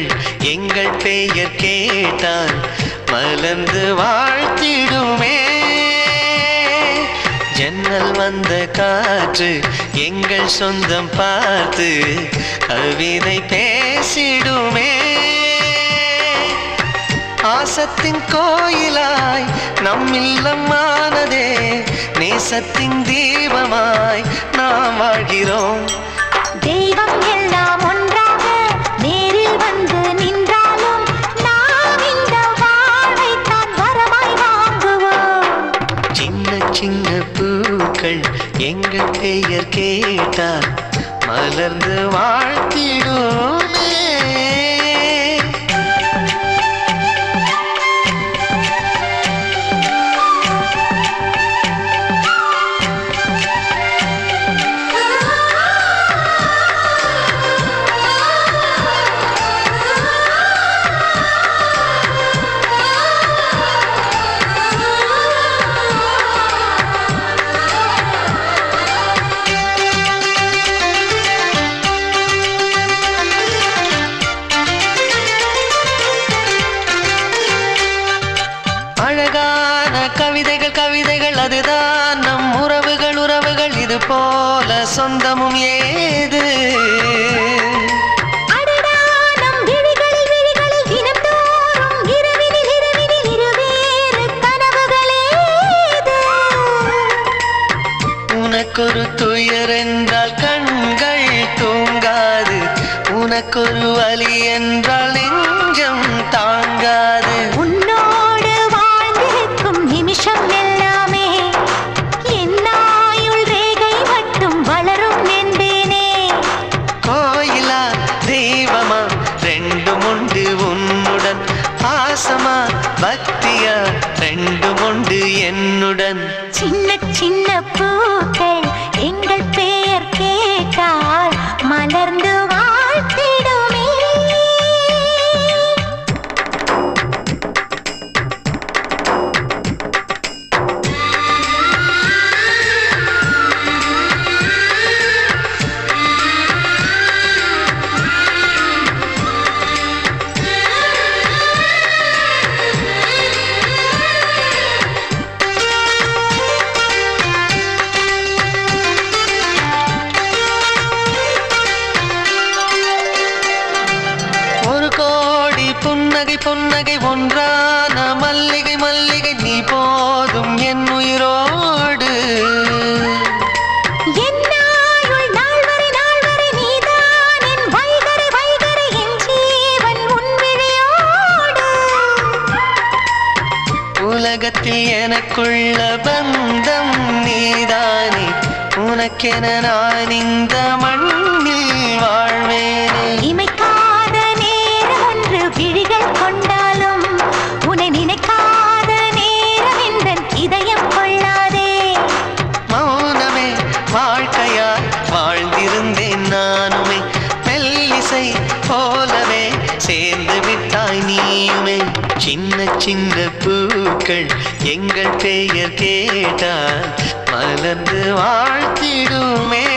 பூக்கள் எங்கள் பெயர் கேட்டால் மலர்ந்து வாழ்த்திடுமே ஜன்னல் வந்த காற்று எங்கள் சொந்தம் பார்த்து கவிதை பேசிடுமே ஆசத்தின் கோயிலாய் நம் இல்லமானதே நேசத்தின் தீபமாய் நாம் வாழ்கிறோம் தெய்வம் எல்லாம் ஒன்றாக நேரில் வந்து நின்றாலும் நாம் இந்த வாழ்வைத்தான் வரமாய் வாங்குவோம் சின்ன சின்ன பூக்கள் எங்கள் பெயர் கேட்டால் மலர்ந்து வாழ்த்திடுமே அழகான கவிதைகள் கவிதைகள் அதுதான் நம் உறவுகள் உறவுகள் இது போல சொந்தமும் ஏது அடடா நம் விழிகளில் விழிகளில் தினம்தோறும் இரவினில் இரவினில் இருவேறு கனவுகளேது உனக்கொரு துயர் என்றால் கண்கள் தூங்காது உனக்கொரு வலி என்றால் நெஞ்சம் தாங்காது உன்னோடு வாழ்ந்திருக்கும் நிமிஷம் எல்லாமே என்னாயுள் ரேகை மட்டும் வளரும் என்பேனே கோயிலா தெய்வமா ரெண்டும் உண்டு உன்னுடன் பாசமா பக்தியா ரெண்டும் உண்டு என்னுடன் சின்ன சின்ன பூக்கள் எங்கள் பெயர் கேட்டால் மலர்ந்து வாழ்த்திடுமே ஒரு கோடி புன்னகை புன்னகை ஒன்றான மல்லிகை மல்லிகை நீ போதும் என் உயிரோடு என்னாயுள் நாள் வரை நாள் வரை நீதான் என் வைகரை வைகரை என் ஜீவன் உன் விழியோடு உலகத்தில் எனக்குள்ள பந்தம் நீதானே உனக்கென நான் இந்த மண்ணில் வாழ்வேனே இமைக்காத நேரம் ஒன்று விழிகள் கொண்டாலும் உன்னை நினைக்காத நேரம் இந்த இதயம் கொள்ளாதே மௌனமே வாழ்க்கையாய் வாழ்ந்திருந்தேன் நானுமே மெல்லிசை போலவே சேர்ந்து விட்டாய் நீயுமே சின்ன சின்ன பூக்கள் எங்கள் பெயர் கேட்டால் மலர்ந்து வாழ்த்திடுமே